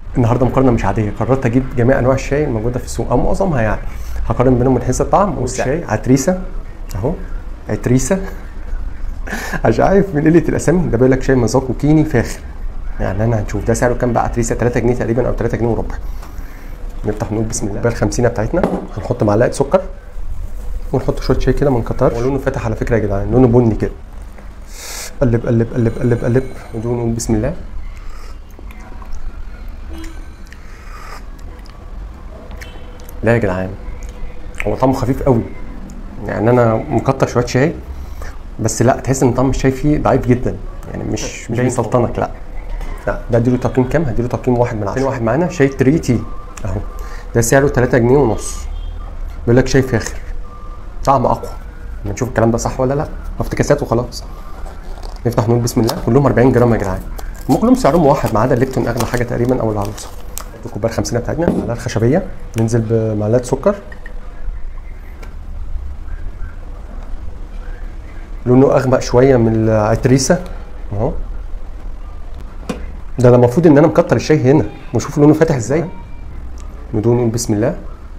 النهارده مقارنه مش عاديه قررت اجيب جميع انواع الشاي الموجوده في السوق او معظمها يعني هقارن بينهم من حيث الطعم والشاي عتريسه اهو عتريسه مش عارف من قله الاسامي ده بيقول لك شاي مذاق وكيني فاخر يعني انا هنشوف ده سعره كام بقى عتريسه 3 جنيه تقريبا او 3 جنيه وربع نفتح نقول بسم الله بقى الخمسينه بتاعتنا هنحط معلقه سكر ونحط شويه شاي كده ما نكترش ولونه فاتح على فكره يا جدعان لونه بني كده قلب قلب قلب قلب قلب ودون نقول بسم الله لا يا جدعان هو طعمه خفيف قوي يعني انا مكتر شويه شاي بس لا تحس ان طعم الشاي فيه ضعيف جدا يعني مش مش بيسلطنك لا لا ده اديله تقييم كام؟ هديله تقييم واحد من عشرة واحد معانا شاي تريتي اهو ده سعره 3 جنيه ونص بيقول لك شاي فاخر طعم اقوى ما نشوف الكلام ده صح ولا لا افتكاسات وخلاص نفتح نقول بسم الله كلهم 40 جرام يا جدعان هم كلهم سعرهم واحد ما عدا الليبتون اغلى حاجه تقريبا او العروسه الكوبايه الخمسينه بتاعتنا معلقه الخشبيه ننزل بمعلقه سكر لونه اغمق شويه من العتريسه اهو ده انا المفروض ان انا مكتر الشاي هنا وشوف لونه فاتح ازاي بدون نقول بسم الله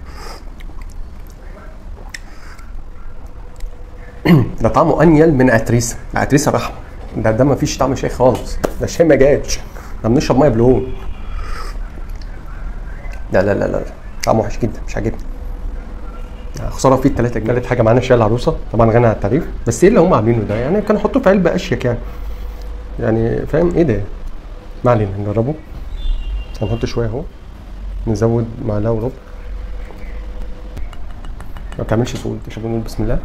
ده طعمه انيل من عتريسه عتريسه رحمه ده ده ما فيش طعم شاي خالص ده الشاي ما جاش احنا بنشرب ميه بلون لا لا لا لا طعمه وحش جدا مش عاجبني خساره فيه الثلاثه جنيه ثالث حاجه معانا شاي العروسه طبعا غني عن التعريف بس ايه اللي هم عاملينه ده يعني كانوا يحطوه في علبه اشيك يعني يعني فاهم ايه ده ما علينا نجربه هنحط شويه اهو نزود معلقه وربع ما بتعملش صوت تشرب نقول بسم الله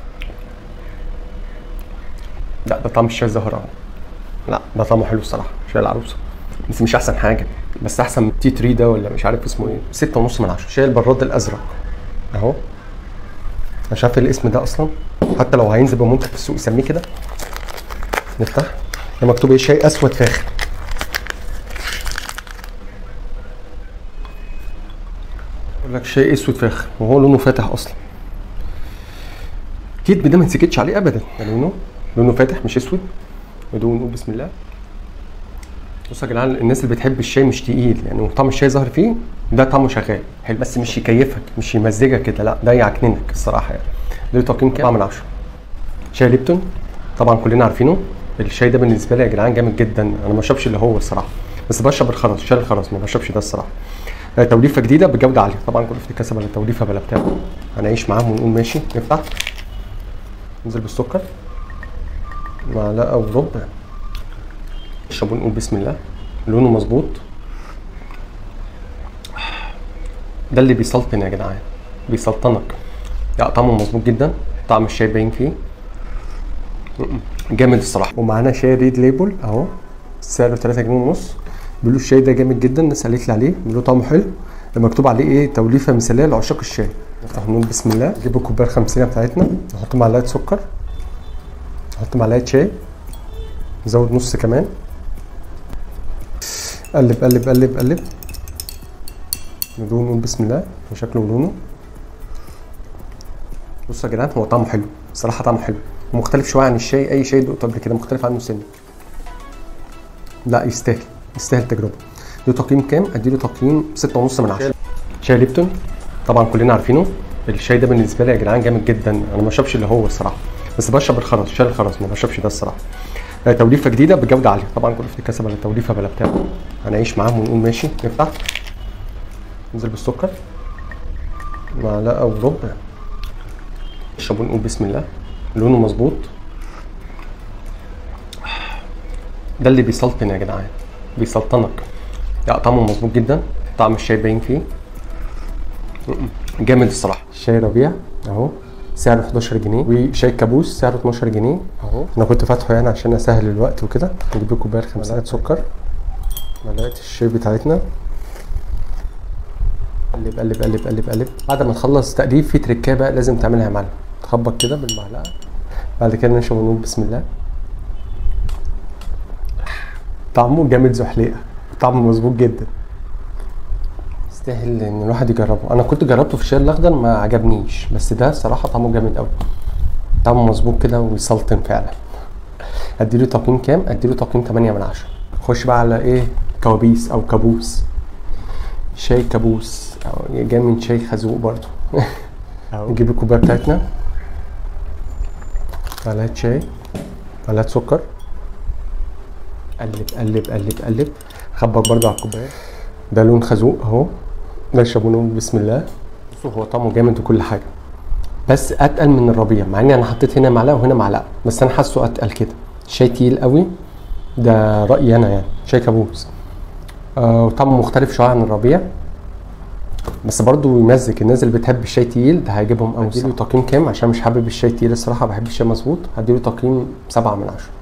لا ده طعم الشاي الزهر اهو لا ده طعمه حلو الصراحه شاي العروسه بس مش احسن حاجه بس احسن من تي 3 ده ولا مش عارف اسمه ايه ستة ونص من عشرة شاي البراد الازرق اهو انا مش عارف إيه الاسم ده اصلا حتى لو هينزل بمنتج في السوق يسميه كده نفتح ده مكتوب ايه شاي اسود فاخر يقول لك شاي اسود فاخر وهو لونه فاتح اصلا اكيد ده ما نسكتش عليه ابدا ده لونه لونه فاتح مش اسود بدون نقول بسم الله بصوا يا جدعان الناس اللي بتحب الشاي مش تقيل يعني طعم الشاي ظاهر فيه ده طعمه شغال حلو بس مش يكيفك مش يمزجك كده لا ده يعكننك الصراحه يعني ده تقييم كام من 10 شاي ليبتون طبعا كلنا عارفينه الشاي ده بالنسبه لي يا جدعان جامد جدا انا ما بشربش اللي هو الصراحه بس بشرب الخرز شاي الخرز ما بشربش ده الصراحه آه، توليفه جديده بجوده عاليه طبعا كل افتكاسه بلا توليفه بلا بتاع هنعيش معاهم ونقول ماشي نفتح ننزل بالسكر معلقه وربع نشرب ونقول بسم الله لونه مظبوط ده اللي بيسلطن يا جدعان بيسلطنك لا طعمه مظبوط جدا طعم الشاي باين فيه م-م. جامد الصراحه ومعانا شاي ريد ليبل اهو سعره 3 جنيه ونص بيقولوا الشاي ده جامد جدا الناس قالت لي عليه بيقولوا طعمه حلو مكتوب عليه ايه توليفه مثاليه لعشاق الشاي نفتح نقول بسم الله نجيب الكوبايه الخمسينه بتاعتنا نحط معلقه سكر نحط معلقه شاي نزود نص كمان قلب قلب قلب قلب ندوق نقول بسم الله وشكله ولونه بصوا يا جدعان هو طعمه حلو الصراحه طعمه حلو ومختلف شويه عن الشاي اي شاي دقته قبل كده مختلف عنه سنه لا يستاهل يستاهل تجربه له تقييم كام اديله تقييم ستة ونص من عشرة شاي ليبتون طبعا كلنا عارفينه الشاي ده بالنسبه لي يا جدعان جامد جدا انا ما بشربش اللي هو الصراحه بس بشرب الخرز شاي الخرز ما بشربش ده الصراحه آه، توليفه جديده بجوده عاليه طبعا كل افتكاسه بلا توليفه بلا بتاع هنعيش معاهم ونقول ماشي نفتح ننزل بالسكر معلقه وربع نشرب ونقول بسم الله لونه مظبوط ده اللي بيسلطن يا جدعان بيسلطنك لا طعمه مظبوط جدا طعم الشاي باين فيه م-م. جامد الصراحه شاي ربيع اهو سعره 11 جنيه وشاي كابوس سعره 12 جنيه اهو انا كنت فاتحه يعني عشان اسهل الوقت وكده نجيب له كوبايه خمسة سكر معلقه الشاي بتاعتنا قلب قلب قلب قلب قلب بعد ما تخلص تقليب في تركايه بقى لازم تعملها يا معلم تخبط كده بالمعلقه بعد كده نشرب ونقول بسم الله طعمه جامد زحليقه طعمه مظبوط جدا يستاهل ان الواحد يجربه انا كنت جربته في الشاي الاخضر ما عجبنيش بس ده صراحه طعمه جامد قوي طعمه مظبوط كده ويسلطن فعلا اديله تقييم كام اديله تقييم 8 من 10 خش بقى على ايه كوابيس او كابوس شاي كابوس او جاي من شاي خازوق برضو اهو نجيب الكوبايه بتاعتنا معلقه شاي معلقه سكر قلب قلب قلب قلب خبط برضو على الكوبايه ده لون خازوق اهو ده يشربونه بسم الله بصوا هو طعمه جامد وكل حاجه بس اتقل من الربيع مع اني انا حطيت هنا معلقه وهنا معلقه بس انا حاسه اتقل كده شاي تقيل قوي ده رايي انا يعني شاي كابوس آه وطعمه مختلف شويه عن الربيع بس برضو يمزج الناس اللي بتحب الشاي تقيل ده هيعجبهم قوي هديله تقييم كام عشان مش حابب الشاي تقيل الصراحه بحب الشاي مظبوط هديله تقييم سبعة من عشرة